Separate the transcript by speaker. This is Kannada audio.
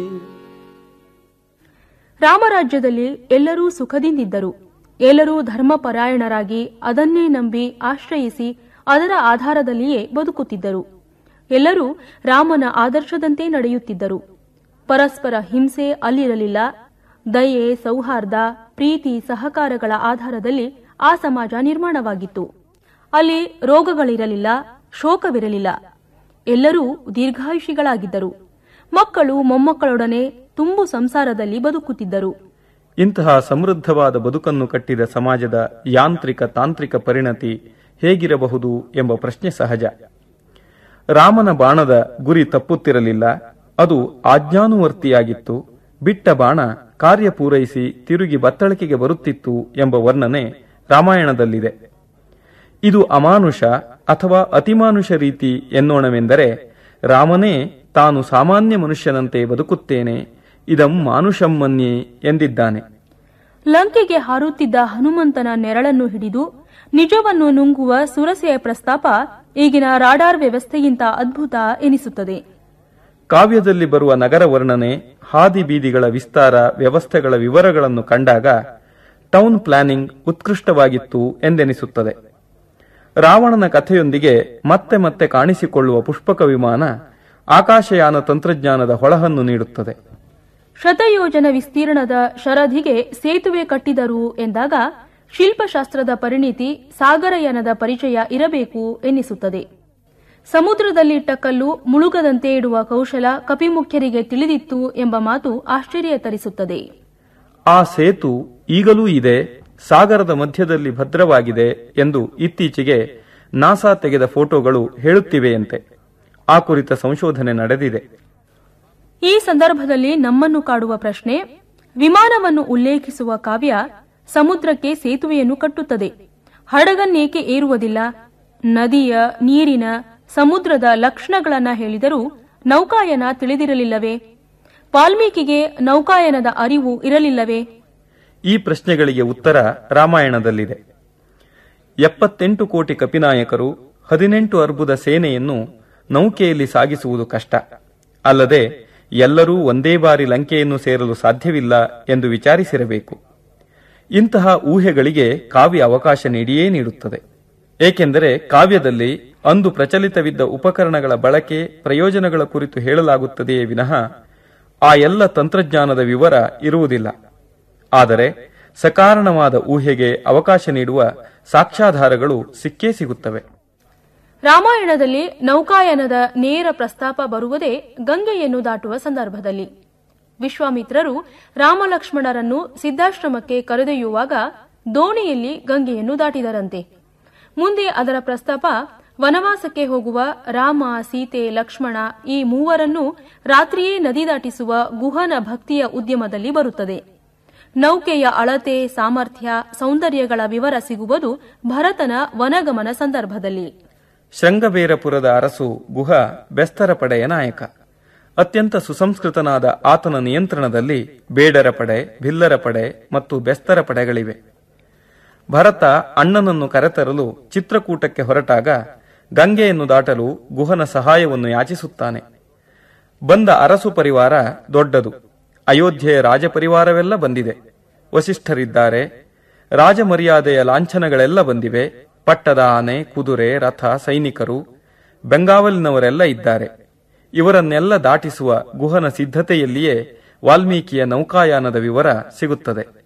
Speaker 1: ರಾಮರಾಜ್ಯದಲ್ಲಿ ಎಲ್ಲರೂ ಸುಖದಿಂದಿದ್ದರು ಎಲ್ಲರೂ ಧರ್ಮಪರಾಯಣರಾಗಿ ಅದನ್ನೇ ನಂಬಿ ಆಶ್ರಯಿಸಿ ಅದರ ಆಧಾರದಲ್ಲಿಯೇ ಬದುಕುತ್ತಿದ್ದರು ಎಲ್ಲರೂ ರಾಮನ ಆದರ್ಶದಂತೆ ನಡೆಯುತ್ತಿದ್ದರು ಪರಸ್ಪರ ಹಿಂಸೆ ಅಲ್ಲಿರಲಿಲ್ಲ ದಯೆ ಸೌಹಾರ್ದ ಪ್ರೀತಿ ಸಹಕಾರಗಳ ಆಧಾರದಲ್ಲಿ ಆ ಸಮಾಜ ನಿರ್ಮಾಣವಾಗಿತ್ತು ಅಲ್ಲಿ ರೋಗಗಳಿರಲಿಲ್ಲ ಶೋಕವಿರಲಿಲ್ಲ ಎಲ್ಲರೂ ದೀರ್ಘಾಯುಷಿಗಳಾಗಿದ್ದರು ಮಕ್ಕಳು ಮೊಮ್ಮಕ್ಕಳೊಡನೆ ತುಂಬು ಸಂಸಾರದಲ್ಲಿ ಬದುಕುತ್ತಿದ್ದರು
Speaker 2: ಇಂತಹ ಸಮೃದ್ಧವಾದ ಬದುಕನ್ನು ಕಟ್ಟಿದ ಸಮಾಜದ ಯಾಂತ್ರಿಕ ತಾಂತ್ರಿಕ ಪರಿಣತಿ ಹೇಗಿರಬಹುದು ಎಂಬ ಪ್ರಶ್ನೆ ಸಹಜ ರಾಮನ ಬಾಣದ ಗುರಿ ತಪ್ಪುತ್ತಿರಲಿಲ್ಲ ಅದು ಆಜ್ಞಾನುವರ್ತಿಯಾಗಿತ್ತು ಬಿಟ್ಟ ಬಾಣ ಕಾರ್ಯ ಪೂರೈಸಿ ತಿರುಗಿ ಬತ್ತಳಿಕೆಗೆ ಬರುತ್ತಿತ್ತು ಎಂಬ ವರ್ಣನೆ ರಾಮಾಯಣದಲ್ಲಿದೆ ಇದು ಅಮಾನುಷ ಅಥವಾ ಅತಿಮಾನುಷ ರೀತಿ ಎನ್ನೋಣವೆಂದರೆ ರಾಮನೇ ತಾನು ಸಾಮಾನ್ಯ ಮನುಷ್ಯನಂತೆ ಬದುಕುತ್ತೇನೆ ಇದಂ ಮಾನುಷಂ ಮನ್ಯೆ ಎಂದಿದ್ದಾನೆ
Speaker 1: ಲಂಕೆಗೆ ಹಾರುತ್ತಿದ್ದ ಹನುಮಂತನ ನೆರಳನ್ನು ಹಿಡಿದು ನಿಜವನ್ನು ನುಂಗುವ ಸುರಸೆಯ ಪ್ರಸ್ತಾಪ ಈಗಿನ ರಾಡಾರ್ ವ್ಯವಸ್ಥೆಗಿಂತ ಅದ್ಭುತ ಎನಿಸುತ್ತದೆ
Speaker 2: ಕಾವ್ಯದಲ್ಲಿ ಬರುವ ನಗರ ವರ್ಣನೆ ಹಾದಿ ಬೀದಿಗಳ ವಿಸ್ತಾರ ವ್ಯವಸ್ಥೆಗಳ ವಿವರಗಳನ್ನು ಕಂಡಾಗ ಟೌನ್ ಪ್ಲಾನಿಂಗ್ ಉತ್ಕೃಷ್ಟವಾಗಿತ್ತು ಎಂದೆನಿಸುತ್ತದೆ ರಾವಣನ ಕಥೆಯೊಂದಿಗೆ ಮತ್ತೆ ಮತ್ತೆ ಕಾಣಿಸಿಕೊಳ್ಳುವ ಪುಷ್ಪಕ ವಿಮಾನ ಆಕಾಶಯಾನ ತಂತ್ರಜ್ಞಾನದ ಹೊಳಹನ್ನು ನೀಡುತ್ತದೆ
Speaker 1: ಶತಯೋಜನ ವಿಸ್ತೀರ್ಣದ ಶರಧಿಗೆ ಸೇತುವೆ ಕಟ್ಟಿದರು ಎಂದಾಗ ಶಿಲ್ಪಶಾಸ್ತ್ರದ ಪರಿಣಿತಿ ಸಾಗರಯಾನದ ಪರಿಚಯ ಇರಬೇಕು ಎನ್ನಿಸುತ್ತದೆ ಸಮುದ್ರದಲ್ಲಿಟ್ಟ ಕಲ್ಲು ಮುಳುಗದಂತೆ ಇಡುವ ಕೌಶಲ ಕಪಿಮುಖ್ಯರಿಗೆ ತಿಳಿದಿತ್ತು ಎಂಬ ಮಾತು ಆಶ್ಚರ್ಯ ತರಿಸುತ್ತದೆ
Speaker 2: ಆ ಸೇತು ಈಗಲೂ ಇದೆ ಸಾಗರದ ಮಧ್ಯದಲ್ಲಿ ಭದ್ರವಾಗಿದೆ ಎಂದು ಇತ್ತೀಚೆಗೆ ನಾಸಾ ತೆಗೆದ ಫೋಟೋಗಳು ಹೇಳುತ್ತಿವೆಯಂತೆ ಆ ಕುರಿತ ಸಂಶೋಧನೆ ನಡೆದಿದೆ
Speaker 1: ಈ ಸಂದರ್ಭದಲ್ಲಿ ನಮ್ಮನ್ನು ಕಾಡುವ ಪ್ರಶ್ನೆ ವಿಮಾನವನ್ನು ಉಲ್ಲೇಖಿಸುವ ಕಾವ್ಯ ಸಮುದ್ರಕ್ಕೆ ಸೇತುವೆಯನ್ನು ಕಟ್ಟುತ್ತದೆ ಹಡಗನ್ನೇಕೆ ಏರುವುದಿಲ್ಲ ನದಿಯ ನೀರಿನ ಸಮುದ್ರದ ಲಕ್ಷಣಗಳನ್ನ ಹೇಳಿದರೂ ನೌಕಾಯನ ತಿಳಿದಿರಲಿಲ್ಲವೇ ವಾಲ್ಮೀಕಿಗೆ ನೌಕಾಯನದ ಅರಿವು ಇರಲಿಲ್ಲವೇ
Speaker 2: ಈ ಪ್ರಶ್ನೆಗಳಿಗೆ ಉತ್ತರ ರಾಮಾಯಣದಲ್ಲಿದೆ ಎಪ್ಪತ್ತೆಂಟು ಕೋಟಿ ಕಪಿನಾಯಕರು ಹದಿನೆಂಟು ಅರ್ಬುದ ಸೇನೆಯನ್ನು ನೌಕೆಯಲ್ಲಿ ಸಾಗಿಸುವುದು ಕಷ್ಟ ಅಲ್ಲದೆ ಎಲ್ಲರೂ ಒಂದೇ ಬಾರಿ ಲಂಕೆಯನ್ನು ಸೇರಲು ಸಾಧ್ಯವಿಲ್ಲ ಎಂದು ವಿಚಾರಿಸಿರಬೇಕು ಇಂತಹ ಊಹೆಗಳಿಗೆ ಕಾವ್ಯ ಅವಕಾಶ ನೀಡಿಯೇ ನೀಡುತ್ತದೆ ಏಕೆಂದರೆ ಕಾವ್ಯದಲ್ಲಿ ಅಂದು ಪ್ರಚಲಿತವಿದ್ದ ಉಪಕರಣಗಳ ಬಳಕೆ ಪ್ರಯೋಜನಗಳ ಕುರಿತು ಹೇಳಲಾಗುತ್ತದೆಯೇ ವಿನಃ ಆ ಎಲ್ಲ ತಂತ್ರಜ್ಞಾನದ ವಿವರ ಇರುವುದಿಲ್ಲ ಆದರೆ ಸಕಾರಣವಾದ ಊಹೆಗೆ ಅವಕಾಶ ನೀಡುವ ಸಾಕ್ಷ್ಯಾಧಾರಗಳು ಸಿಕ್ಕೇ ಸಿಗುತ್ತವೆ
Speaker 1: ರಾಮಾಯಣದಲ್ಲಿ ನೌಕಾಯನದ ನೇರ ಪ್ರಸ್ತಾಪ ಬರುವುದೇ ಗಂಗೆಯನ್ನು ದಾಟುವ ಸಂದರ್ಭದಲ್ಲಿ ವಿಶ್ವಾಮಿತ್ರರು ರಾಮಲಕ್ಷ್ಮಣರನ್ನು ಸಿದ್ಧಾಶ್ರಮಕ್ಕೆ ಕರೆದೊಯ್ಯುವಾಗ ದೋಣಿಯಲ್ಲಿ ಗಂಗೆಯನ್ನು ದಾಟಿದರಂತೆ ಮುಂದೆ ಅದರ ಪ್ರಸ್ತಾಪ ವನವಾಸಕ್ಕೆ ಹೋಗುವ ರಾಮ ಸೀತೆ ಲಕ್ಷ್ಮಣ ಈ ಮೂವರನ್ನು ರಾತ್ರಿಯೇ ನದಿ ದಾಟಿಸುವ ಗುಹನ ಭಕ್ತಿಯ ಉದ್ಯಮದಲ್ಲಿ ಬರುತ್ತದೆ ನೌಕೆಯ ಅಳತೆ ಸಾಮರ್ಥ್ಯ ಸೌಂದರ್ಯಗಳ ವಿವರ ಸಿಗುವುದು ಭರತನ ವನಗಮನ ಸಂದರ್ಭದಲ್ಲಿ
Speaker 2: ಶೃಂಗಬೇರಪುರದ ಅರಸು ಗುಹ ಬೆಸ್ತರ ಪಡೆಯ ನಾಯಕ ಅತ್ಯಂತ ಸುಸಂಸ್ಕೃತನಾದ ಆತನ ನಿಯಂತ್ರಣದಲ್ಲಿ ಬೇಡರ ಪಡೆ ಭಿಲ್ಲರ ಪಡೆ ಮತ್ತು ಬೆಸ್ತರ ಪಡೆಗಳಿವೆ ಭರತ ಅಣ್ಣನನ್ನು ಕರೆತರಲು ಚಿತ್ರಕೂಟಕ್ಕೆ ಹೊರಟಾಗ ಗಂಗೆಯನ್ನು ದಾಟಲು ಗುಹನ ಸಹಾಯವನ್ನು ಯಾಚಿಸುತ್ತಾನೆ ಬಂದ ಅರಸು ಪರಿವಾರ ದೊಡ್ಡದು ಅಯೋಧ್ಯೆಯ ರಾಜಪರಿವಾರವೆಲ್ಲ ಬಂದಿದೆ ವಸಿಷ್ಠರಿದ್ದಾರೆ ರಾಜಮರ್ಯಾದೆಯ ಲಾಂಛನಗಳೆಲ್ಲ ಬಂದಿವೆ ಪಟ್ಟದ ಆನೆ ಕುದುರೆ ರಥ ಸೈನಿಕರು ಬೆಂಗಾವಲಿನವರೆಲ್ಲ ಇದ್ದಾರೆ ಇವರನ್ನೆಲ್ಲ ದಾಟಿಸುವ ಗುಹನ ಸಿದ್ಧತೆಯಲ್ಲಿಯೇ ವಾಲ್ಮೀಕಿಯ ನೌಕಾಯಾನದ ವಿವರ ಸಿಗುತ್ತದೆ